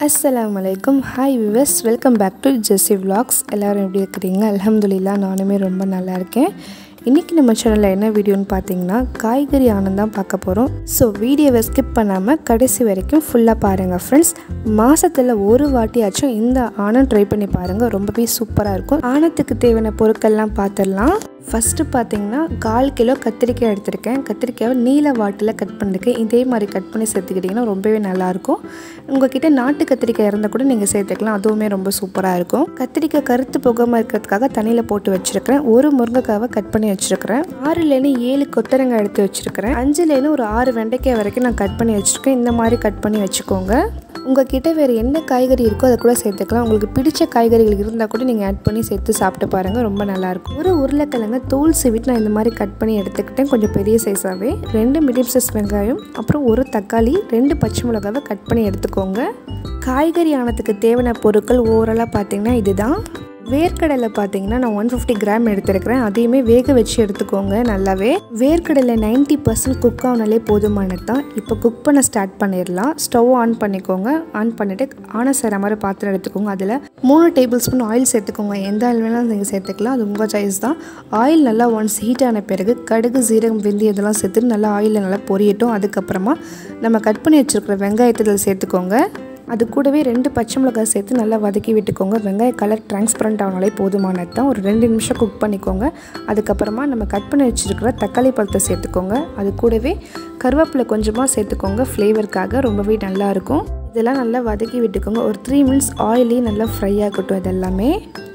அஸ்ஸலாமு அலைக்கும் hi viewers welcome back to Jessie vlogs எல்லோரும் எப்படி இருக்கிறீங்க அல்ஹம்துலில்லா நானுமே ரொம்ப நல்லா இருக்கேன் இன்றைக்கி நம்ம சேனலில் என்ன வீடியோன்னு பார்த்தீங்கன்னா காய்கறி ஆனந்த் தான் பார்க்க போகிறோம் ஸோ வீடியோவை ஸ்கிப் பண்ணாமல் கடைசி வரைக்கும் ஃபுல்லாக பாருங்கள் ஃப்ரெண்ட்ஸ் மாதத்தில் ஒரு வாட்டியாச்சும் இந்த ஆனம் ட்ரை பண்ணி பாருங்கள் ரொம்பவே சூப்பராக இருக்கும் ஆனத்துக்கு தேவையான பொருட்கள்லாம் பார்த்துடலாம் ஃபஸ்ட்டு பார்த்தீங்கன்னா கால் கிலோ கத்திரிக்காய் எடுத்திருக்கேன் கத்திரிக்காயை நீல வாட்டில் கட் பண்ணிருக்கேன் இதே மாதிரி கட் பண்ணி சேர்த்துக்கிட்டிங்கன்னா ரொம்பவே நல்லாயிருக்கும் உங்ககிட்ட நாட்டு கத்திரிக்காய் இருந்தால் கூட நீங்கள் சேர்த்துக்கலாம் அதுவுமே ரொம்ப சூப்பராக இருக்கும் கத்திரிக்காய் கருத்து போகாமல் இருக்கிறதுக்காக தண்ணியில் போட்டு வச்சுருக்கிறேன் ஒரு முருங்கைக்காவை கட் பண்ணி வச்சுருக்கிறேன் ஆறுலேருந்து ஏழு கொத்தரங்காய் எடுத்து வச்சுருக்கிறேன் அஞ்சுலேருந்து ஒரு ஆறு வெண்டைக்காய் வரைக்கும் நான் கட் பண்ணி வச்சுருக்கேன் இந்த மாதிரி கட் பண்ணி வச்சுக்கோங்க உங்ககிட்ட வேறு என்ன காய்கறி இருக்கோ அதை கூட சேர்த்துக்கலாம் உங்களுக்கு பிடிச்ச காய்கறிகள் இருந்தால் கூட நீங்கள் ஆட் பண்ணி சேர்த்து சாப்பிட்டு பாருங்கள் ரொம்ப நல்லாயிருக்கும் ஒரு உருளைக்கிழங்கு தோல் சீவிட்டு நான் இந்த மாதிரி கட் பண்ணி எடுத்துக்கிட்டேன் கொஞ்சம் பெரிய சைஸாகவே ரெண்டு மீடியம் சைஸ் வெங்காயம் அப்புறம் ஒரு தக்காளி ரெண்டு பச்சை மிளகாவை கட் பண்ணி எடுத்துக்கோங்க காய்கறி ஆனதுக்கு தேவையான பொருட்கள் ஓவராலாக பார்த்தீங்கன்னா இதுதான் வேர்க்கடலை பார்த்தீங்கன்னா நான் ஒன் ஃபிஃப்டி கிராம் எடுத்துருக்கிறேன் அதையுமே வேக வச்சு எடுத்துக்கோங்க நல்லாவே வேர்க்கடலை நைன்ட்டி பர்சன்ட் குக் ஆனாலே போதுமானது தான் இப்போ குக் பண்ண ஸ்டார்ட் பண்ணிடலாம் ஸ்டவ் ஆன் பண்ணிக்கோங்க ஆன் பண்ணிவிட்டு ஆன சேர மாதிரி பாத்திரம் எடுத்துக்கோங்க அதில் மூணு டேபிள் ஸ்பூன் ஆயில் சேர்த்துக்கோங்க எந்த ஆயில் வேணாலும் நீங்கள் சேர்த்துக்கலாம் அது உங்கள் சாய்ஸ் தான் ஆயில் நல்லா ஒன்ஸ் ஹீட் ஆன பிறகு கடுகு சீரகம் வெந்தி இதெல்லாம் சேர்த்துட்டு நல்லா ஆயிலில் நல்லா பொரியட்டும் அதுக்கப்புறமா நம்ம கட் பண்ணி வச்சுருக்கிற வெங்காயத்தை இதில் சேர்த்துக்கோங்க அது கூடவே ரெண்டு பச்சை மிளகாய் சேர்த்து நல்லா வதக்கி விட்டுக்கோங்க வெங்காய கலர் டிரான்ஸ்பரண்ட் ஆனாலே போதுமானது தான் ஒரு ரெண்டு நிமிஷம் குக் பண்ணிக்கோங்க அதுக்கப்புறமா நம்ம கட் பண்ணி வச்சுருக்கிற தக்காளி பழத்தை சேர்த்துக்கோங்க அது கூடவே கருவேப்பிலை கொஞ்சமாக சேர்த்துக்கோங்க ஃப்ளேவருக்காக ரொம்பவே நல்லாயிருக்கும் இதெல்லாம் நல்லா வதக்கி விட்டுக்கோங்க ஒரு த்ரீ மினிட்ஸ் ஆயிலே நல்லா ஃப்ரை ஆகட்டும் இதெல்லாமே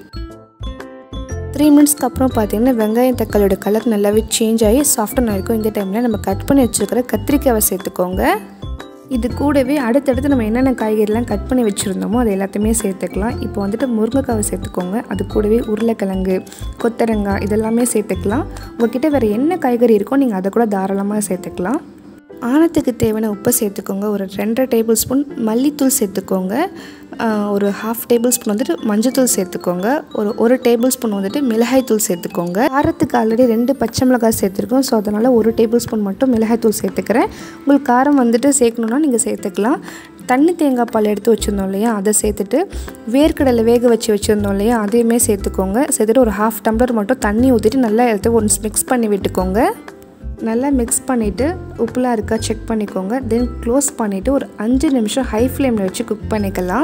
த்ரீ மினிட்ஸ்க்கு அப்புறம் பார்த்தீங்கன்னா வெங்காயம் தக்காளியோட கலர் நல்லாவே சேஞ்ச் ஆகி சாஃப்டன் ஆகிருக்கும் இந்த டைமில் நம்ம கட் பண்ணி வச்சுருக்கிற கத்திரிக்காவை சேர்த்துக்கோங்க இது கூடவே அடுத்தடுத்து நம்ம என்னென்ன காய்கறிலாம் கட் பண்ணி வச்சுருந்தோமோ அது எல்லாத்தையுமே சேர்த்துக்கலாம் இப்போ வந்துட்டு முருங்கைக்காவை சேர்த்துக்கோங்க அது கூடவே உருளைக்கிழங்கு கொத்தரங்காய் இதெல்லாமே சேர்த்துக்கலாம் உங்ககிட்ட வேறு என்ன காய்கறி இருக்கோ நீங்கள் அதை கூட தாராளமாக சேர்த்துக்கலாம் ஆனத்துக்கு தேவையான உப்பை சேர்த்துக்கோங்க ஒரு ரெண்டரை டேபிள் ஸ்பூன் மல்லித்தூள் சேர்த்துக்கோங்க ஒரு ஹாஃப் டேபிள் ஸ்பூன் வந்துட்டு மஞ்சத்தூள் சேர்த்துக்கோங்க ஒரு ஒரு டேபிள் ஸ்பூன் வந்துட்டு மிளகாய் தூள் சேர்த்துக்கோங்க காரத்துக்கு ஆல்ரெடி ரெண்டு பச்சை மிளகாய் சேர்த்துருக்கோம் ஸோ அதனால் ஒரு டேபிள் ஸ்பூன் மட்டும் மிளகாய் தூள் சேர்த்துக்கிறேன் உங்களுக்கு காரம் வந்துட்டு சேர்க்கணுன்னா நீங்கள் சேர்த்துக்கலாம் தண்ணி தேங்காய் பால் எடுத்து வச்சுருந்தோம் இல்லையா அதை சேர்த்துட்டு வேர்க்கடலை வேக வச்சு வச்சுருந்தோம் இல்லையா அதையுமே சேர்த்துக்கோங்க சேர்த்துட்டு ஒரு ஹாஃப் டம்ளர் மட்டும் தண்ணி ஊற்றிட்டு நல்லா எடுத்து ஒன்ஸ் மிக்ஸ் பண்ணி விட்டுக்கோங்க நல்லா மிக்ஸ் பண்ணிவிட்டு உப்புலாம் இருக்கா செக் பண்ணிக்கோங்க தென் க்ளோஸ் பண்ணிவிட்டு ஒரு அஞ்சு நிமிஷம் ஹை ஃப்ளேமில் வச்சு குக் பண்ணிக்கலாம்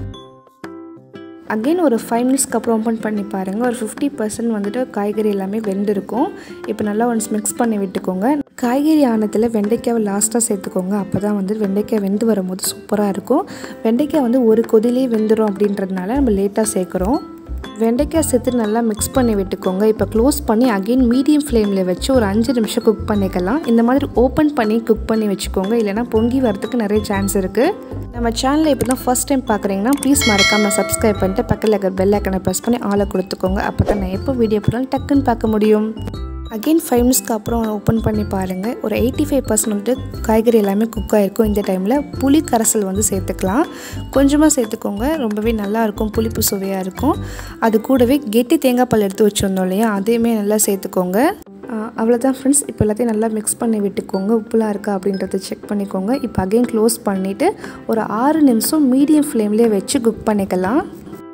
அகெயின் ஒரு ஃபைவ் மினிட்ஸ்க்கு அப்புறம் ஓப்பன் பண்ணி பாருங்கள் ஒரு ஃபிஃப்டி பர்சன்ட் வந்துட்டு காய்கறி எல்லாமே வெந்திருக்கும் இப்போ நல்லா ஒன்ஸ் மிக்ஸ் பண்ணி விட்டுக்கோங்க காய்கறி ஆனத்தில் வெண்டைக்காவை லாஸ்ட்டாக சேர்த்துக்கோங்க அப்போ தான் வந்து வெண்டைக்காய் வெந்து வரும்போது சூப்பராக இருக்கும் வெண்டைக்காய் வந்து ஒரு கொதிலே வெந்துடும் அப்படின்றதுனால நம்ம லேட்டாக சேர்க்குறோம் வெண்டைக்காய் சேர்த்து நல்லா மிக்ஸ் பண்ணி விட்டுக்கோங்க இப்போ க்ளோஸ் பண்ணி அகெயின் மீடியம் ஃப்ளேமில் வச்சு ஒரு அஞ்சு நிமிஷம் குக் பண்ணிக்கலாம் இந்த மாதிரி ஓப்பன் பண்ணி குக் பண்ணி வச்சுக்கோங்க இல்லைனா பொங்கி வரதுக்கு நிறைய சான்ஸ் இருக்குது நம்ம சேனலை இப்போ தான் ஃபஸ்ட் டைம் பார்க்குறீங்கன்னா ப்ளீஸ் மறக்காமல் சப்ஸ்கிரைப் பண்ணிட்டு பக்கத்தில் இருக்கிற பெல் ஐக்கனை ப்ரெஸ் பண்ணி ஆளை கொடுத்துக்கோங்க அப்போ தான் நான் எப்போ வீடியோ போட்டாலும் டக்குன்னு பார்க்க முடியும் அகெயின் ஃபைவ் மினிட்ஸ்க்கு அப்புறம் ஓப்பன் பண்ணி பாருங்கள் ஒரு எயிட்டி ஃபைவ் பர்சன்ட் வந்துட்டு காய்கறி எல்லாமே குக் ஆகிருக்கும் இந்த டைமில் புளி கரைசல் வந்து சேர்த்துக்கலாம் கொஞ்சமாக சேர்த்துக்கோங்க ரொம்பவே நல்லாயிருக்கும் புளிப்பு சுவையாக இருக்கும் அது கூடவே கெட்டி தேங்காய் பால் எடுத்து வச்சுருந்தோம் இல்லையா அதையுமே நல்லா சேர்த்துக்கோங்க அவ்வளோதான் ஃப்ரெண்ட்ஸ் இப்போ எல்லாத்தையும் நல்லா மிக்ஸ் பண்ணி விட்டுக்கோங்க உப்புலாம் இருக்கா அப்படின்றத செக் பண்ணிக்கோங்க இப்போ அகெயின் க்ளோஸ் பண்ணிவிட்டு ஒரு ஆறு நிமிஷம் மீடியம் ஃப்ளேம்லேயே வச்சு குக் பண்ணிக்கலாம்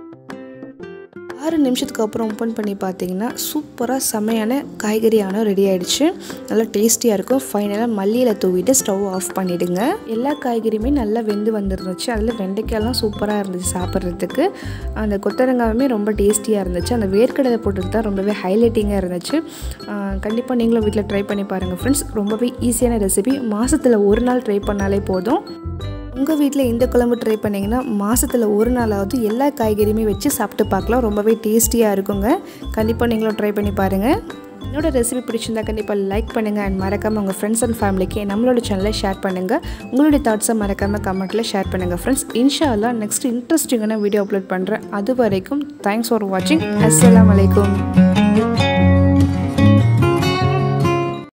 ஆறு நிமிஷத்துக்கு அப்புறம் ஓப்பன் பண்ணி பார்த்தீங்கன்னா சூப்பராக செமையான காய்கறி ஆனம் ரெடி ஆகிடுச்சு நல்லா டேஸ்டியாக இருக்கும் ஃபைனலாக மல்லியில் தூவிட்டு ஸ்டவ் ஆஃப் பண்ணிவிடுங்க எல்லா காய்கறியுமே நல்லா வெந்து வந்துருந்துச்சு அதில் வெண்டைக்காயெல்லாம் சூப்பராக இருந்துச்சு சாப்பிட்றதுக்கு அந்த கொத்தரங்காயுமே ரொம்ப டேஸ்டியாக இருந்துச்சு அந்த வேர்க்கடலை போட்டுட்டு தான் ரொம்பவே ஹைலைட்டிங்காக இருந்துச்சு கண்டிப்பாக நீங்களும் வீட்டில் ட்ரை பண்ணி பாருங்கள் ஃப்ரெண்ட்ஸ் ரொம்பவே ஈஸியான ரெசிபி மாதத்தில் ஒரு நாள் ட்ரை பண்ணாலே போதும் உங்கள் வீட்டில் இந்த குழம்பு ட்ரை பண்ணிங்கன்னா மாதத்தில் ஒரு நாளாவது எல்லா காய்கறியுமே வச்சு சாப்பிட்டு பார்க்கலாம் ரொம்பவே டேஸ்டியாக இருக்குங்க கண்டிப்பாக நீங்களும் ட்ரை பண்ணி பாருங்கள் என்னோட ரெசிபி பிடிச்சிருந்தா கண்டிப்பாக லைக் பண்ணுங்கள் அண்ட் மறக்காமல் உங்கள் ஃப்ரெண்ட்ஸ் அண்ட் ஃபேமிலிக்கு நம்மளோட சேனலை ஷேர் பண்ணுங்கள் உங்களுடைய தாட்ஸை மறக்காமல் கமெண்ட்டில் ஷேர் பண்ணுங்கள் ஃப்ரெண்ட்ஸ் இன்ஷா அல்லா நெக்ஸ்ட் இன்ட்ரெஸ்டிங்கான வீடியோ அப்லோட் பண்ணுறேன் அது வரைக்கும் தேங்க்ஸ் ஃபார் வாட்சிங் அஸ்ஸலாம் வலைக்கம்